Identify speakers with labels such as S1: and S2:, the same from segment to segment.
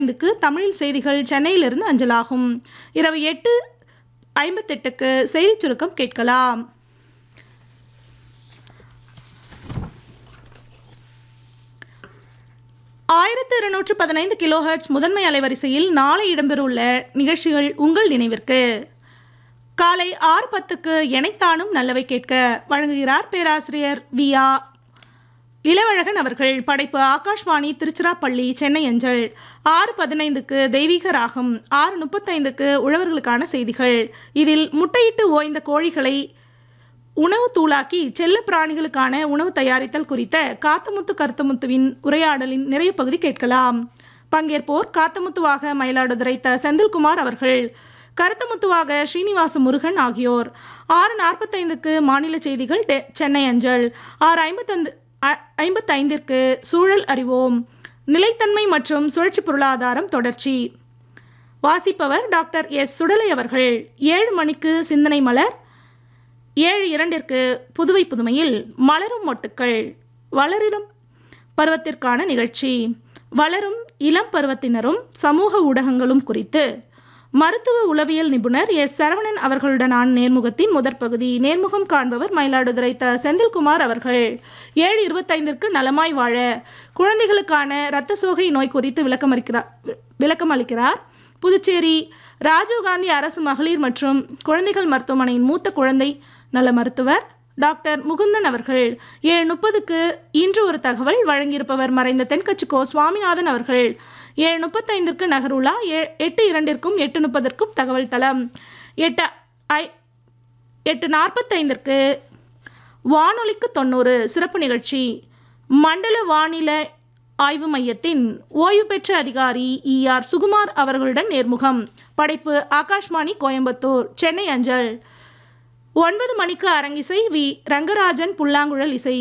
S1: ஐந்துக்கு தமிழில் செய்திகள் சென்னையிலிருந்து அஞ்சலாகும் இரவு எட்டு ஐம்பத்தெட்டுக்கு செய்திச் சுருக்கம் கேட்கலாம் ஆயிரத்து இருநூற்று பதினைந்து கிலோஹெர்ட்ஸ் முதன்மை அலைவரிசையில் நாளை இடம்பெறவுள்ள நிகழ்ச்சிகள் உங்கள் நினைவிற்கு காலை ஆறு பத்துக்கு எனைத்தானும் நல்லவை கேட்க வழங்குகிறார் பேராசிரியர் வி ஆ இளவழகன் அவர்கள் படைப்பு ஆகாஷ்வாணி திருச்சிராப்பள்ளி சென்னை அஞ்சல் ஆறு பதினைந்துக்கு தெய்வீக ராகம் ஆறு முப்பத்தைந்துக்கு உழவர்களுக்கான செய்திகள் இதில் முட்டையிட்டு ஓய்ந்த கோழிகளை உணவு தூளாக்கி செல்ல பிராணிகளுக்கான உணவு தயாரித்தல் குறித்த காத்தமுத்து கருத்தமுத்துவின் உரையாடலின் நிறைய பகுதி கேட்கலாம் பங்கேற்போர் காத்தமுத்துவாக மயிலாடுதுறை த செந்தில்குமார் அவர்கள் கருத்தமுத்துவாக ஸ்ரீனிவாச முருகன் ஆகியோர் ஆறு நாற்பத்தைந்துக்கு மாநில செய்திகள் டெ- சென்னை அஞ்சல் ஆறு ஐம்பத்தைந்து ஐ- ஐம்பத்தைந்திற்கு சூழல் அறிவோம் நிலைத்தன்மை மற்றும் சுழற்சி பொருளாதாரம் தொடர்ச்சி வாசிப்பவர் டாக்டர் எஸ் சுடலை அவர்கள் ஏழு மணிக்கு சிந்தனை மலர் ஏழு இரண்டிற்கு புதுவை புதுமையில் மலரும் மொட்டுக்கள் வளரிடும் பருவத்திற்கான நிகழ்ச்சி வளரும் இளம் பருவத்தினரும் சமூக ஊடகங்களும் குறித்து மருத்துவ உளவியல் நிபுணர் எஸ் சரவணன் அவர்களுடனான நேர்முகத்தின் முதற் பகுதி நேர்முகம் காண்பவர் மயிலாடுதுறை த செந்தில்குமார் அவர்கள் ஏழு இருபத்தைந்திற்கு நலமாய் வாழ குழந்தைகளுக்கான இரத்த சோகை நோய் குறித்து விளக்கமளிக்கிறார் விளக்கம் அளிக்கிறார் புதுச்சேரி ராஜீவ்காந்தி அரசு மகளிர் மற்றும் குழந்தைகள் மருத்துவமனையின் மூத்த குழந்தை நல மருத்துவர் டாக்டர் முகுந்தன் அவர்கள் ஏழு முப்பதுக்கு இன்று ஒரு தகவல் வழங்கியிருப்பவர் மறைந்த தென்கட்சி கோ சுவாமிநாதன் அவர்கள் ஏழு முப்பத்தைந்திற்கு நகருலா ஏ எட்டு இரண்டிற்கும் எட்டு முப்பதற்கும் தகவல் தளம் எட்டு ஐ எட்டு நாற்பத்தைந்திற்கு வானொலிக்கு தொண்ணூறு சிறப்பு நிகழ்ச்சி மண்டல வானிலை ஆய்வு மையத்தின் ஓய்வு பெற்ற அதிகாரி இ ஆர் சுகுமார் அவர்களுடன் நேர்முகம் படைப்பு ஆகாஷ்வாணி கோயம்புத்தூர் சென்னை அஞ்சல் ஒன்பது மணிக்கு அரங்கிசை வி ரங்கராஜன் புல்லாங்குழல் இசை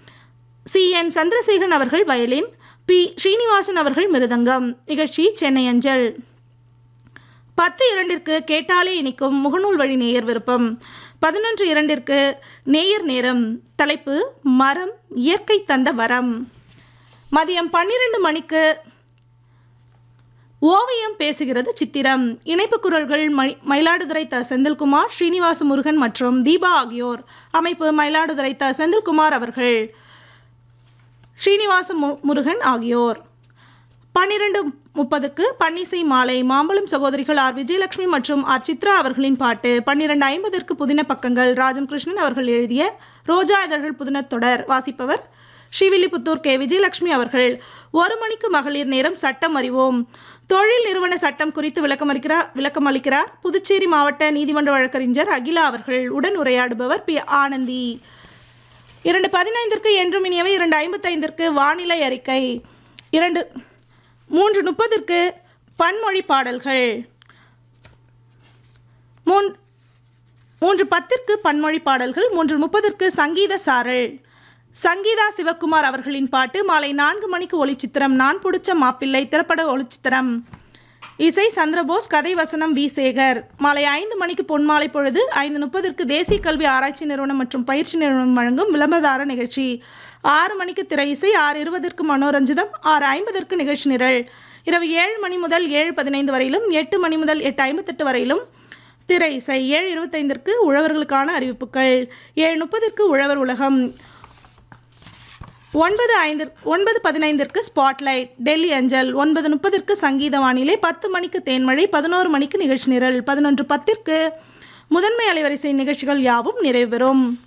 S1: சி என் சந்திரசேகரன் அவர்கள் வயலின் பி ஸ்ரீனிவாசன் அவர்கள் மிருதங்கம் நிகழ்ச்சி சென்னை அஞ்சல் பத்து இரண்டிற்கு கேட்டாலே இனிக்கும் முகநூல் வழி நேயர் விருப்பம் பதினொன்று இரண்டிற்கு நேயர் நேரம் தலைப்பு மரம் இயற்கை தந்த வரம் மதியம் பன்னிரண்டு மணிக்கு ஓவியம் பேசுகிறது சித்திரம் இணைப்பு குரல்கள் மை மயிலாடுதுறை த செந்தில்குமார் ஸ்ரீனிவாச முருகன் மற்றும் தீபா ஆகியோர் அமைப்பு மயிலாடுதுறை த செந்தில்குமார் அவர்கள் ஸ்ரீனிவாச மு முருகன் ஆகியோர் பன்னிரண்டு முப்பதுக்கு பன்னிசை மாலை மாம்பழம் சகோதரிகள் ஆர் விஜயலட்சுமி மற்றும் ஆர் சித்ரா அவர்களின் பாட்டு பன்னிரண்டு ஐம்பதற்கு புதின பக்கங்கள் ராஜம் கிருஷ்ணன் அவர்கள் எழுதிய ரோஜா இதழ்கள் புதின தொடர் வாசிப்பவர் ஸ்ரீவில்லிபுத்தூர் கே விஜயலட்சுமி அவர்கள் ஒரு மணிக்கு மகளிர் நேரம் சட்டம் அறிவோம் தொழில் நிறுவன சட்டம் குறித்து விளக்கமளிக்கிறார் விளக்கம் அளிக்கிறார் புதுச்சேரி மாவட்ட நீதிமன்ற வழக்கறிஞர் அகிலா அவர்கள் உடன் உரையாடுபவர் பி ஆனந்தி இரண்டு பதினைந்திற்கு என்றும் இனியவை இரண்டு ஐம்பத்தைந்திற்கு வானிலை அறிக்கை இரண்டு மூன்று முப்பதிற்கு பன்மொழி பாடல்கள் மூன் மூன்று பத்திற்கு பன்மொழி பாடல்கள் மூன்று முப்பதற்கு சங்கீத சாரல் சங்கீதா சிவகுமார் அவர்களின் பாட்டு மாலை நான்கு மணிக்கு ஒளிச்சித்திரம் நான் புடிச்ச மாப்பிள்ளை திரைப்பட ஒளிச்சித்திரம் இசை சந்திரபோஸ் கதை வசனம் வி சேகர் மாலை ஐந்து மணிக்கு பொன்மாலை பொழுது ஐந்து முப்பதற்கு தேசிய கல்வி ஆராய்ச்சி நிறுவனம் மற்றும் பயிற்சி நிறுவனம் வழங்கும் விளம்பரதார நிகழ்ச்சி ஆறு மணிக்கு திரை இசை ஆறு இருபதற்கு மனோரஞ்சிதம் ஆறு ஐம்பதற்கு நிகழ்ச்சி நிரல் இரவு ஏழு மணி முதல் ஏழு பதினைந்து வரையிலும் எட்டு மணி முதல் எட்டு ஐம்பத்தெட்டு வரையிலும் திரை இசை ஏழு இருபத்தைந்திற்கு உழவர்களுக்கான அறிவிப்புகள் ஏழு முப்பதற்கு உழவர் உலகம் ஒன்பது ஐந்து ஒன்பது பதினைந்திற்கு ஸ்பாட்லைட் டெல்லி அஞ்சல் ஒன்பது முப்பதிற்கு சங்கீத வானிலை பத்து மணிக்கு தேன்மழை பதினோரு மணிக்கு நிகழ்ச்சி நிரல் பதினொன்று பத்திற்கு முதன்மை அலைவரிசை நிகழ்ச்சிகள் யாவும் நிறைவு பெறும்